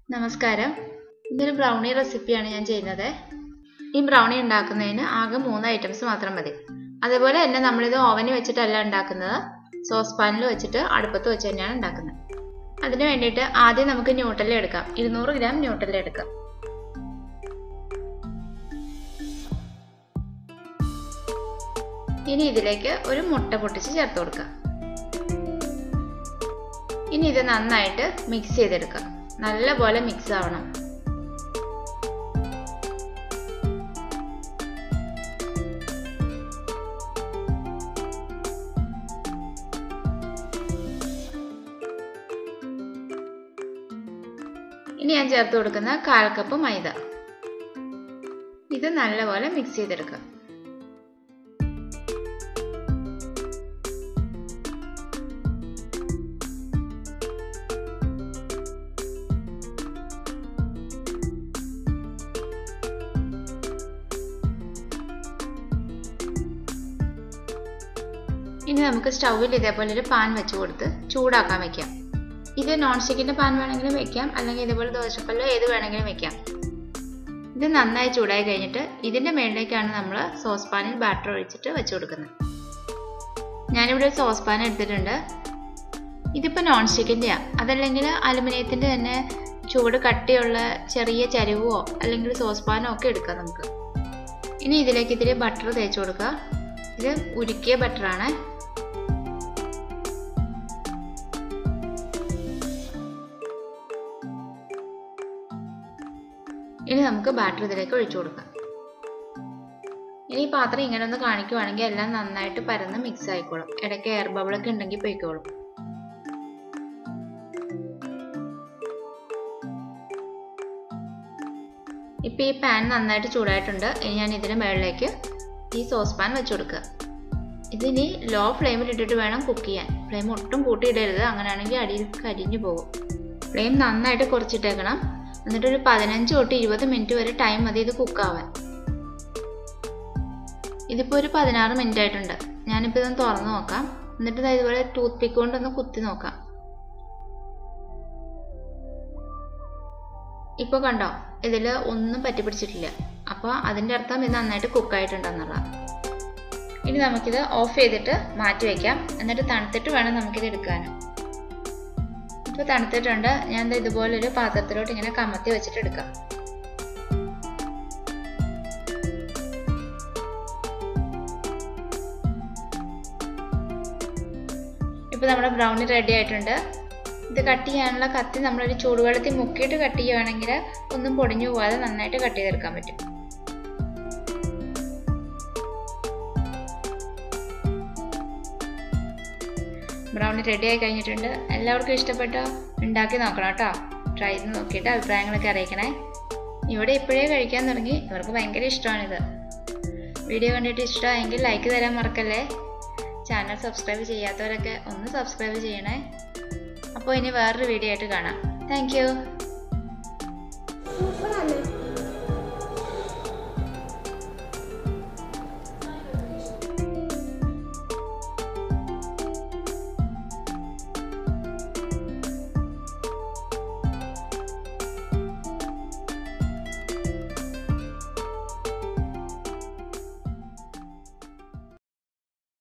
നമസ്കാരം ഇന്നൊരു ബ്രൗണി റെസിപ്പിയാണ് ഞാൻ ചെയ്യുന്നത് ഈ ബ്രൗണി ഉണ്ടാക്കുന്നതിന് ആകെ മൂന്ന് ഐറ്റംസ് മാത്രം മതി അതേപോലെ തന്നെ നമ്മളിത് ഓവനിൽ വെച്ചിട്ടല്ല ഉണ്ടാക്കുന്നത് സോസ് പാനിൽ വെച്ചിട്ട് അടുപ്പത്ത് വെച്ച് തന്നെയാണ് ഉണ്ടാക്കുന്നത് അതിന് വേണ്ടിയിട്ട് ആദ്യം നമുക്ക് ന്യൂട്ടല്ല എടുക്കാം ഇരുന്നൂറ് ഗ്രാം ന്യൂട്ടല്ല എടുക്കാം ഇനി ഇതിലേക്ക് ഒരു മുട്ട പൊട്ടിച്ച് ചേർത്ത് കൊടുക്കാം ഇനി ഇത് നന്നായിട്ട് മിക്സ് ചെയ്തെടുക്കാം നല്ല പോലെ മിക്സ് ആവണം ഇനി ഞാൻ ചേർത്ത് കൊടുക്കുന്ന കാൽ കപ്പ് മൈദ ഇത് നല്ലപോലെ മിക്സ് ചെയ്തെടുക്കാം ഇനി നമുക്ക് സ്റ്റൗവിൽ ഇതേപോലെ ഒരു പാൻ വെച്ച് കൊടുത്ത് ചൂടാക്കാൻ വെക്കാം ഇത് നോൺ സ്റ്റിക്കിന്റെ പാൻ വേണമെങ്കിലും വെക്കാം അല്ലെങ്കിൽ ഇതേപോലെ ദോശക്കല്ലോ ഏത് വേണമെങ്കിലും വെക്കാം ഇത് നന്നായി ചൂടായി കഴിഞ്ഞിട്ട് ഇതിന്റെ മേളിലേക്കാണ് നമ്മൾ സോസ് പാനിൽ ബാറ്റർ ഒഴിച്ചിട്ട് വെച്ച് കൊടുക്കുന്നത് ഞാനിവിടെ ഒരു സോസ് പാൻ എടുത്തിട്ടുണ്ട് ഇതിപ്പോൾ നോൺ സ്റ്റിക്കിൻ്റെയാണ് അതല്ലെങ്കിൽ അലുമിനിയത്തിൻ്റെ തന്നെ ചൂട് കട്ടിയുള്ള ചെറിയ ചരിവോ അല്ലെങ്കിൽ സോസ് പാനോ ഒക്കെ എടുക്കാം നമുക്ക് ഇനി ഇതിലേക്ക് ഇതിൽ ബട്ടർ തേച്ച് കൊടുക്കുക ഇത് ഉരുക്കിയ ബട്ടറാണ് ഇനി നമുക്ക് ബാറ്റർ ഇതിലേക്ക് ഒഴിച്ചു കൊടുക്കാം ഇനി ഈ പാത്രം ഇങ്ങനെ ഒന്ന് കാണിക്കുവാണെങ്കിൽ എല്ലാം നന്നായിട്ട് പരന്ന് മിക്സ് ആയിക്കോളും ഇടയ്ക്ക് എയർ ബബിളൊക്കെ ഉണ്ടെങ്കിൽ പൊയ്ക്കോളും ഇപ്പം ഈ പാൻ നന്നായിട്ട് ചൂടായിട്ടുണ്ട് ഇനി ഞാൻ ഇതിന് മുകളിലേക്ക് ഈ സോസ് പാൻ വെച്ച് കൊടുക്കുക ഇതിനി ലോ ഫ്ലെയിമിൽ ഇട്ടിട്ട് വേണം കുക്ക് ചെയ്യാൻ ഫ്ലെയിം ഒട്ടും കൂട്ടിയിടരുത് അങ്ങനെയാണെങ്കിൽ അടിയിൽ കരിഞ്ഞു പോകും ഫ്ലെയിം നന്നായിട്ട് കുറച്ചിട്ടേക്കണം എന്നിട്ട് ഒരു പതിനഞ്ച് തൊട്ട് ഇരുപത് മിനിറ്റ് വരെ ടൈം മതി ഇത് കുക്കാവാൻ ഇതിപ്പോൾ ഒരു പതിനാറ് മിനിറ്റ് ആയിട്ടുണ്ട് ഞാനിപ്പോൾ ഇതൊന്ന് തുറന്ന് നോക്കാം എന്നിട്ട് ഇതുപോലെ ടൂത്ത് പിക്ക് കൊണ്ടൊന്ന് കുത്തി നോക്കാം ഇപ്പോൾ കണ്ടോ ഇതിൽ ഒന്നും പറ്റി പിടിച്ചിട്ടില്ല അപ്പോൾ അതിൻ്റെ അർത്ഥം ഇത് നന്നായിട്ട് കുക്കായിട്ടുണ്ടെന്നുള്ള ഇനി നമുക്കിത് ഓഫ് ചെയ്തിട്ട് മാറ്റി വയ്ക്കാം എന്നിട്ട് തണുത്തിട്ട് വേണം നമുക്കിത് എടുക്കാനും ഇപ്പോൾ തണുത്തിട്ടുണ്ട് ഞാൻ ഇതുപോലൊരു പാത്രത്തിലോട്ട് ഇങ്ങനെ കമത്തി വെച്ചിട്ട് എടുക്കാം ഇപ്പോൾ നമ്മുടെ ബ്രൗണി റെഡി ആയിട്ടുണ്ട് ഇത് കട്ട് ചെയ്യാനുള്ള കത്തി നമ്മളൊരു ചൂടുവെള്ളത്തിൽ മുക്കിയിട്ട് കട്ട് ചെയ്യുവാണെങ്കിൽ ഒന്നും പൊടിഞ്ഞു പോകാതെ നന്നായിട്ട് കട്ട് ചെയ്തെടുക്കാൻ പറ്റും ബ്രൗണി റെഡി ആയി കഴിഞ്ഞിട്ടുണ്ട് എല്ലാവർക്കും ഇഷ്ടപ്പെട്ടോ ഉണ്ടാക്കി നോക്കണം കേട്ടോ ട്രൈ ചെയ്ത് നോക്കിയിട്ട് അഭിപ്രായങ്ങളൊക്കെ അറിയിക്കണേ ഇവിടെ ഇപ്പോഴേ കഴിക്കാൻ തുടങ്ങി ഇവർക്ക് ഭയങ്കര ഇഷ്ടമാണിത് വീഡിയോ കണ്ടിട്ട് ഇഷ്ടമായെങ്കിൽ ലൈക്ക് തരാൻ മറക്കല്ലേ ചാനൽ സബ്സ്ക്രൈബ് ചെയ്യാത്തവരൊക്കെ ഒന്ന് സബ്സ്ക്രൈബ് ചെയ്യണേ അപ്പോൾ ഇനി വേറൊരു വീഡിയോ ആയിട്ട് കാണാം താങ്ക് സൂപ്പറാണ്